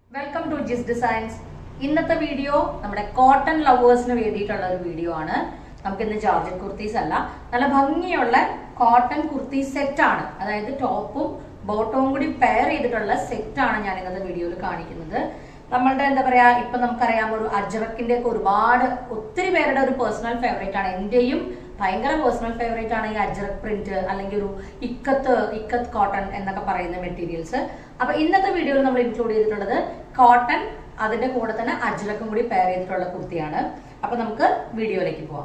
welcome to Jis designs ഇന്നത്തെ video നമ്മുടെ cotton ലവേഴ്സിന് വേണ്ടിയിട്ടുള്ള ഒരു വീഡിയോ ആണ് നമുക്ക് ഇന്ന് ജോർജറ്റ് കുർത്തീസ് അല്ല നല്ല ഭംഗിയുള്ള കോട്ടൺ കുർത്തി സെറ്റ് ആണ് അതായത് ടോപ്പും ബോട്ടവും കൂടി പെയർ ചെയ്തിട്ടുള്ള സെറ്റ് ആണ് ഞാൻ ഇന്നത്തെ വീഡിയോയിൽ കാണിക്കുന്നത് നമ്മളുടെ എന്താ പറയാ ഇപ്പൊ നമുക്കറിയാം ഒരു അജ്രക്കിന്റെ ഒക്കെ ഒരുപാട് ഒത്തിരി പേരുടെ ഒരു പേഴ്സണൽ ഫേവറേറ്റ് ആണ് എന്റെയും ഭയങ്കര പേഴ്സണൽ ഫേവറേറ്റ് ആണ് ഈ അജ്രക് പ്രിന്റ് അല്ലെങ്കിൽ ഒരു ഇക്കത്ത് ഇക്കത്ത് കോട്ടൺ എന്നൊക്കെ പറയുന്ന മെറ്റീരിയൽസ് അപ്പൊ ഇന്നത്തെ വീഡിയോയിൽ നമ്മൾ ഇൻക്ലൂഡ് ചെയ്തിട്ടുള്ളത് കോട്ടൺ അതിന്റെ കൂടെ തന്നെ അജ്രക്കും കൂടി പെയർ ചെയ്തിട്ടുള്ള കുർത്തിയാണ് അപ്പൊ നമുക്ക് വീഡിയോയിലേക്ക് പോവാം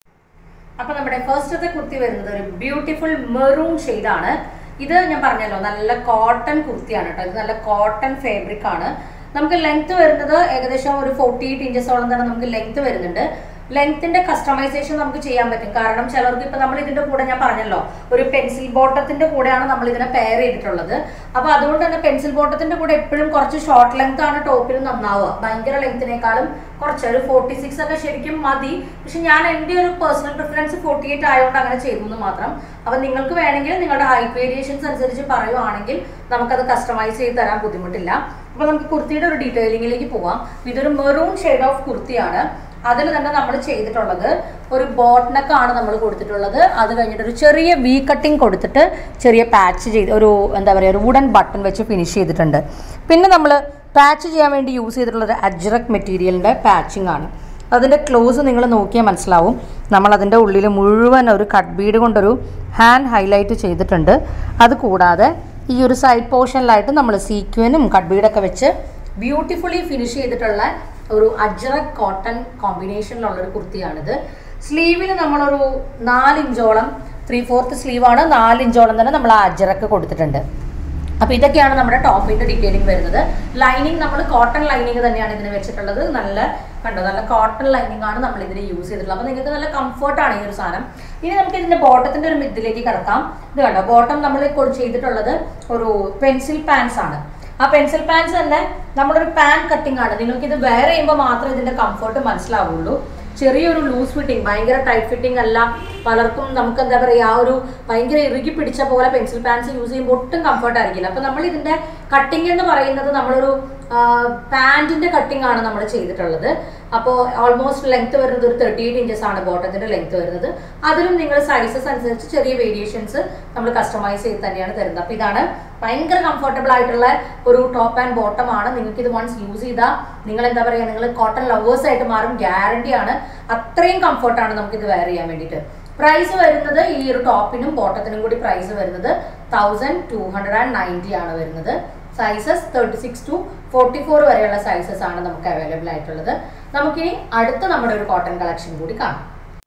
അപ്പൊ നമ്മുടെ ഫസ്റ്റത്തെ കുർത്തി വരുന്നത് ഒരു ബ്യൂട്ടിഫുൾ മെറൂൺ ആണ് ഇത് ഞാൻ പറഞ്ഞല്ലോ നല്ല കോട്ടൺ കുർത്തിയാണ് കേട്ടോ ഇത് നല്ല കോട്ടൺ ഫാബ്രിക് ആണ് നമുക്ക് ലെങ്ത് വരുന്നത് ഏകദേശം ഒരു ഫോർട്ടി എയ്റ്റ് ഇഞ്ചസോളം തന്നെ നമുക്ക് ലെങ്ത് വരുന്നുണ്ട് ലെങ്ത്തിന്റെ കസ്റ്റമൈസേഷൻ നമുക്ക് ചെയ്യാൻ പറ്റും കാരണം ചിലർക്ക് ഇപ്പൊ നമ്മൾ ഇതിന്റെ കൂടെ ഞാൻ പറഞ്ഞല്ലോ ഒരു പെൻസിൽ ബോട്ടത്തിന്റെ കൂടെയാണ് നമ്മൾ ഇതിനെ പെയർ ചെയ്തിട്ടുള്ളത് അപ്പൊ അതുകൊണ്ട് തന്നെ പെൻസിൽ ബോട്ടത്തിന്റെ കൂടെ എപ്പോഴും കുറച്ച് ഷോർട്ട് ലെങ്ത് ആണ് ടോപ്പിൽ നന്നാവുക ഭയങ്കര ലെങ്ത്തിനേക്കാളും കുറച്ച് ഒരു ഫോർട്ടി സിക്സ് ഒക്കെ ശരിക്കും മതി പക്ഷെ ഞാൻ എൻ്റെ ഒരു പേഴ്സണൽ പ്രിഫറൻസ് ഫോർട്ടി എയ്റ്റ് ആയതുകൊണ്ട് അങ്ങനെ ചെയ്തു എന്ന് മാത്രം അപ്പൊ നിങ്ങൾക്ക് വേണമെങ്കിൽ നിങ്ങളുടെ ഹൈറ്റ് വേരിയേഷൻസ് അനുസരിച്ച് പറയുവാണെങ്കിൽ നമുക്കത് കസ്റ്റമൈസ് ചെയ്ത് തരാൻ ബുദ്ധിമുട്ടില്ല അപ്പൊ നമുക്ക് കുർത്തിയുടെ ഒരു ഡീറ്റെയിലിംഗിലേക്ക് പോവാം ഇതൊരു മെറൂൺ ഷെയ്ഡ് ഓഫ് കുർത്തിയാണ് അതിൽ തന്നെ നമ്മൾ ചെയ്തിട്ടുള്ളത് ഒരു ബോട്ട്നക്കാണ് നമ്മൾ കൊടുത്തിട്ടുള്ളത് അത് കഴിഞ്ഞിട്ട് ഒരു ചെറിയ വി കട്ടിങ് കൊടുത്തിട്ട് ചെറിയ പാച്ച് ചെയ്ത് ഒരു എന്താ പറയുക ഒരു വുഡൻ ബട്ടൺ വെച്ച് ഫിനിഷ് ചെയ്തിട്ടുണ്ട് പിന്നെ നമ്മൾ പാച്ച് ചെയ്യാൻ വേണ്ടി യൂസ് ചെയ്തിട്ടുള്ള ഒരു അജ്രക് മെറ്റീരിയലിൻ്റെ പാച്ചിങ് ആണ് അതിൻ്റെ ക്ലോസ് നിങ്ങൾ നോക്കിയാൽ മനസ്സിലാവും നമ്മൾ അതിൻ്റെ ഉള്ളിൽ മുഴുവൻ ഒരു കട്ട് ബീഡ് കൊണ്ടൊരു ഹാൻഡ് ഹൈലൈറ്റ് ചെയ്തിട്ടുണ്ട് അത് കൂടാതെ ഈ ഒരു സൈഡ് പോർഷനിലായിട്ട് നമ്മൾ സീക്വനും കട്ട് ബീഡൊക്കെ വെച്ച് ബ്യൂട്ടിഫുള്ളി ഫിനിഷ് ചെയ്തിട്ടുള്ള ഒരു അജ്രക് കോട്ടൺ കോമ്പിനേഷനിലുള്ള ഒരു കുർത്തിയാണിത് സ്ലീവിൽ നമ്മളൊരു നാലിഞ്ചോളം ത്രീ ഫോർത്ത് സ്ലീവാണ് നാലിഞ്ചോളം തന്നെ നമ്മൾ ആ അജ്രക്ക് കൊടുത്തിട്ടുണ്ട് അപ്പൊ ഇതൊക്കെയാണ് നമ്മുടെ ടോപ്പിന്റെ ഡീറ്റെയിലിംഗ് വരുന്നത് ലൈനിങ് നമ്മൾ കോട്ടൺ ലൈനിങ് തന്നെയാണ് ഇതിന് വെച്ചിട്ടുള്ളത് നല്ല കണ്ടോ നല്ല കോട്ടൺ ലൈനിങ് ആണ് നമ്മൾ ഇതിന് യൂസ് ചെയ്തിട്ടുള്ളത് അപ്പൊ നിങ്ങൾക്ക് നല്ല കംഫർട്ട് ആണ് ഈ ഒരു സാധനം ഇനി നമുക്ക് ഇതിന്റെ ബോട്ടത്തിന്റെ ഒരു മിഡിലേക്ക് കിടക്കാം ഇത് കണ്ടോ ബോട്ടം നമ്മൾ ചെയ്തിട്ടുള്ളത് ഒരു പെൻസിൽ പാൻസ് ആണ് ആ പെൻസിൽ പാൻസ് തന്നെ നമ്മളൊരു പാൻ കട്ടിംഗ് ആണ് നിങ്ങൾക്ക് ഇത് വെയർ ചെയ്യുമ്പോൾ മാത്രമേ ഇതിന്റെ കംഫർട്ട് മനസ്സിലാവുള്ളൂ ചെറിയൊരു ലൂസ് ഫിറ്റിംഗ് ഭയങ്കര ടൈറ്റ് ഫിറ്റിംഗ് അല്ല പലർക്കും നമുക്ക് എന്താ പറയുക ആ ഒരു ഭയങ്കര ഇറുകി പിടിച്ച പോലെ പെൻസിൽ പാൻസ് യൂസ് ചെയ്യുമ്പോൾ ഒട്ടും കംഫർട്ട് ആയിരിക്കില്ല അപ്പൊ നമ്മൾ ഇതിന്റെ കട്ടിംഗ് എന്ന് പറയുന്നത് നമ്മളൊരു പാൻറ്റിന്റെ കട്ടിംഗ് ആണ് നമ്മൾ ചെയ്തിട്ടുള്ളത് അപ്പോൾ ഓൾമോസ്റ്റ് ലെങ്ത് വരുന്നത് ഒരു തേർട്ടി എയ്റ്റ് ഇഞ്ചസ് ആണ് ബോട്ടത്തിന്റെ ലെങ്ത് വരുന്നത് അതിലും നിങ്ങൾ സൈസസ് അനുസരിച്ച് ചെറിയ വേരിയേഷൻസ് നമ്മൾ കസ്റ്റമൈസ് ചെയ്ത് തന്നെയാണ് തരുന്നത് അപ്പോൾ ഇതാണ് ഭയങ്കര കംഫർട്ടബിൾ ആയിട്ടുള്ള ഒരു ടോപ്പ് ആൻഡ് ബോട്ടം ആണ് നിങ്ങൾക്ക് ഇത് വൺസ് യൂസ് ചെയ്താൽ നിങ്ങൾ എന്താ പറയുക നിങ്ങൾ കോട്ടൺ ലവേഴ്സ് ആയിട്ട് മാറും ഗ്യാരണ്ടി ആണ് അത്രയും കംഫർട്ടാണ് നമുക്ക് ഇത് വെയർ ചെയ്യാൻ വേണ്ടിയിട്ട് പ്രൈസ് വരുന്നത് ഈ ഒരു ടോപ്പിനും ബോട്ടത്തിനും കൂടി പ്രൈസ് വരുന്നത് thousand two hundred and ninety ആണ് വരുന്നത് sizes thirty six to forty four വരെയുള്ള സൈസസ് ആണ് നമുക്ക് അവൈലബിൾ ആയിട്ടുള്ളത് നമുക്കിനി അടുത്ത നമ്മുടെ ഒരു കോട്ടൺ കളക്ഷൻ കൂടി കാണാം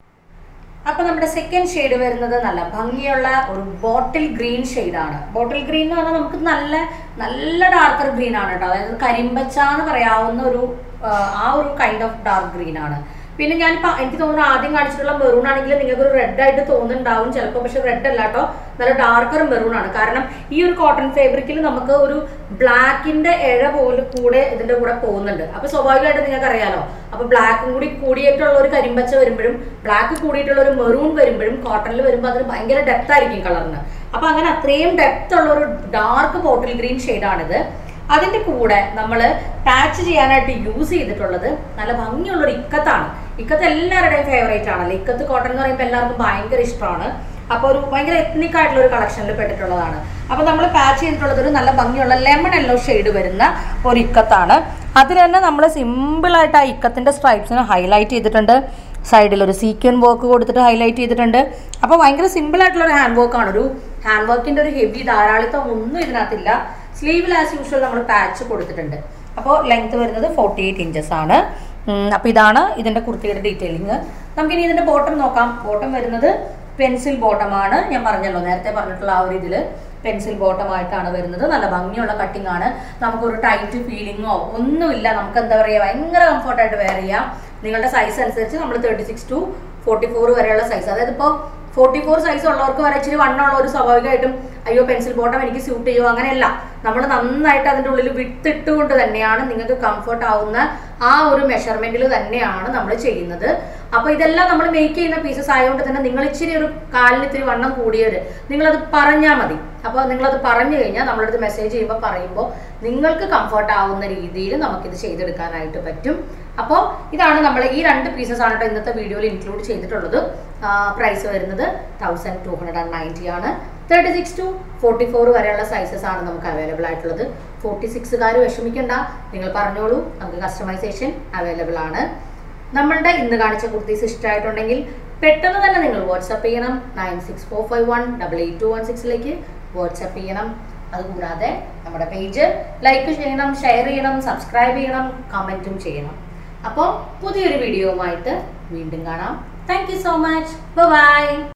അപ്പൊ നമ്മുടെ സെക്കൻഡ് ഷെയ്ഡ് വരുന്നത് നല്ല ഭംഗിയുള്ള ഒരു ബോട്ടിൽ ഗ്രീൻ ആണ് ബോട്ടിൽ ഗ്രീൻ എന്ന് പറഞ്ഞാൽ നമുക്ക് നല്ല നല്ല ഡാർക്കർ ഗ്രീൻ ആണ് കേട്ടോ അതായത് കരിമ്പച്ച എന്ന് പറയാവുന്ന ഒരു ആ ഒരു കൈൻഡ് ഓഫ് ഡാർക്ക് ഗ്രീൻ ആണ് പിന്നെ ഞാനിപ്പോൾ എനിക്ക് തോന്നുന്നു ആദ്യം കാണിച്ചിട്ടുള്ള മെറൂൺ ആണെങ്കിൽ നിങ്ങൾക്ക് ഒരു റെഡ് ആയിട്ട് തോന്നുന്നുണ്ടാവും ചിലപ്പോൾ പക്ഷെ റെഡ് അല്ല കേട്ടോ നല്ല ഡാർക്കർ മെറൂൺ ആണ് കാരണം ഈ ഒരു കോട്ടൺ ഫാബ്രിക്കിൽ നമുക്ക് ഒരു ബ്ലാക്കിന്റെ ഇഴ പോലും കൂടെ ഇതിന്റെ കൂടെ പോകുന്നുണ്ട് അപ്പൊ സ്വാഭാവികമായിട്ട് നിങ്ങൾക്ക് അറിയാലോ അപ്പൊ ബ്ലാക്കും കൂടി കൂടിയിട്ടുള്ള ഒരു കരിമ്പച്ച വരുമ്പോഴും ബ്ലാക്ക് കൂടിയിട്ടുള്ള ഒരു മെറൂൺ വരുമ്പോഴും കോട്ടണിൽ വരുമ്പോൾ അതിന് ഭയങ്കര ഡെപ്ത് ആയിരിക്കും കളറിന് അപ്പൊ അങ്ങനെ അത്രയും ഡെപ്ത് ഉള്ള ഒരു ഡാർക്ക് ബോട്ടിൽ ഗ്രീൻ ഷെയ്ഡാണിത് അതിന്റെ കൂടെ നമ്മൾ പാച്ച് ചെയ്യാനായിട്ട് യൂസ് ചെയ്തിട്ടുള്ളത് നല്ല ഭംഗിയുള്ളൊരു ഇക്കത്താണ് ഇക്കത്ത് എല്ലാവരുടെയും ഫേവറേറ്റ് ആണല്ലോ ഇക്കത്ത് കോട്ടൺ എന്ന് പറയുമ്പോൾ എല്ലാവർക്കും ഭയങ്കര ഇഷ്ടമാണ് അപ്പോൾ ഒരു ഭയങ്കര എത്നിക് ആയിട്ടുള്ള ഒരു കളക്ഷനിൽ പെട്ടിട്ടുള്ളതാണ് അപ്പോൾ നമ്മൾ പാച്ച് ചെയ്തിട്ടുള്ളത് ഒരു നല്ല ഭംഗിയുള്ള ലെമൺ യെല്ലോ ഷെയ്ഡ് വരുന്ന ഒരു ഇക്കത്താണ് അതിൽ തന്നെ നമ്മൾ സിമ്പിളായിട്ട് ആ ഇക്കത്തിൻ്റെ സ്ട്രൈപ്സിനെ ഹൈലൈറ്റ് ചെയ്തിട്ടുണ്ട് സൈഡിൽ ഒരു സീക്വൻ വർക്ക് കൊടുത്തിട്ട് ഹൈലൈറ്റ് ചെയ്തിട്ടുണ്ട് അപ്പോൾ ഭയങ്കര സിമ്പിൾ ആയിട്ടുള്ള ഒരു ഹാൻഡ് വർക്കാണ് ഒരു ഹാൻഡ് വർക്കിൻ്റെ ഒരു ഹെവി ധാരാളിത്തം ഒന്നും ഇതിനകത്തില്ല സ്ലീവിൽ ആസ് യൂഷ്വൽ നമ്മൾ പാച്ച് കൊടുത്തിട്ടുണ്ട് അപ്പോൾ ലെങ്ത് വരുന്നത് ഫോർട്ടി എയ്റ്റ് ഇഞ്ചസ് ആണ് അപ്പോൾ ഇതാണ് ഇതിൻ്റെ കുർത്തിയുടെ ഡീറ്റെയിലിങ് നമുക്കിനി ഇതിൻ്റെ ബോട്ടം നോക്കാം ബോട്ടം വരുന്നത് പെൻസിൽ ബോട്ടമാണ് ഞാൻ പറഞ്ഞല്ലോ നേരത്തെ പറഞ്ഞിട്ടുള്ള ആ ഒരു ഇതിൽ പെൻസിൽ ബോട്ടം ആയിട്ടാണ് വരുന്നത് നല്ല ഭംഗിയുള്ള കട്ടിംഗ് ആണ് നമുക്കൊരു ടൈറ്റ് ഫീലിങ്ങോ ഒന്നുമില്ല നമുക്ക് എന്താ പറയുക ഭയങ്കര കംഫർട്ടായിട്ട് വെയർ ചെയ്യാം നിങ്ങളുടെ സൈസ് അനുസരിച്ച് നമ്മൾ thirty six to forty four വരെയുള്ള സൈസ് അതായത് ഇപ്പോൾ ഫോർട്ടി ഫോർ സൈസ് ഉള്ളവർക്ക് വരെ ഇച്ചിരി വണ്ണമുള്ളവർ സ്വാഭാവികമായിട്ടും അയ്യോ പെൻസിൽ ബോട്ടം എനിക്ക് സ്യൂട്ട് ചെയ്യുമോ അങ്ങനെയല്ല നമ്മൾ നന്നായിട്ട് അതിൻ്റെ ഉള്ളിൽ വിട്ടിട്ടുകൊണ്ട് തന്നെയാണ് നിങ്ങൾക്ക് കംഫർട്ട് ആവുന്ന ആ ഒരു മെഷർമെന്റിൽ തന്നെയാണ് നമ്മൾ ചെയ്യുന്നത് അപ്പൊ ഇതെല്ലാം നമ്മൾ മേക്ക് ചെയ്യുന്ന പീസസ് ആയതുകൊണ്ട് തന്നെ നിങ്ങൾ ഇച്ചിരി ഒരു കാലിന് ഇത്തിരി വണ്ണം കൂടിയവര് നിങ്ങളത് പറഞ്ഞാൽ മതി അപ്പോൾ നിങ്ങളത് പറഞ്ഞു കഴിഞ്ഞാൽ നമ്മളടുത്ത് മെസ്സേജ് ചെയ്യുമ്പോൾ പറയുമ്പോൾ നിങ്ങൾക്ക് കംഫർട്ട് ആവുന്ന രീതിയിൽ നമുക്കിത് ചെയ്തെടുക്കാനായിട്ട് പറ്റും അപ്പോൾ ഇതാണ് നമ്മൾ ഈ രണ്ട് പീസസ് ആണ് കേട്ടോ ഇന്നത്തെ വീഡിയോയിൽ ഇൻക്ലൂഡ് ചെയ്തിട്ടുള്ളത് പ്രൈസ് വരുന്നത് thousand two hundred and ninety ആണ് thirty six to forty four വരെയുള്ള സൈസസ് ആണ് നമുക്ക് അവൈലബിൾ ആയിട്ടുള്ളത് ഫോർട്ടി സിക്സുകാർ വിഷമിക്കണ്ട നിങ്ങൾ പറഞ്ഞോളൂ നമുക്ക് കസ്റ്റമൈസേഷൻ അവൈലബിൾ ആണ് നമ്മളുടെ ഇന്ന് കാണിച്ച കുർത്തീസ് ഇഷ്ടമായിട്ടുണ്ടെങ്കിൽ പെട്ടെന്ന് തന്നെ നിങ്ങൾ വാട്സപ്പ് ചെയ്യണം nine six four five one double eight two one സിക്സിലേക്ക് വാട്സപ്പ് ചെയ്യണം അതുകൂടാതെ നമ്മുടെ പേജ് ലൈക്ക് ചെയ്യണം ഷെയർ ചെയ്യണം സബ്സ്ക്രൈബ് ചെയ്യണം കമൻറ്റും ചെയ്യണം അപ്പോൾ പുതിയൊരു വീഡിയോവുമായിട്ട് വീണ്ടും കാണാം thank you so much by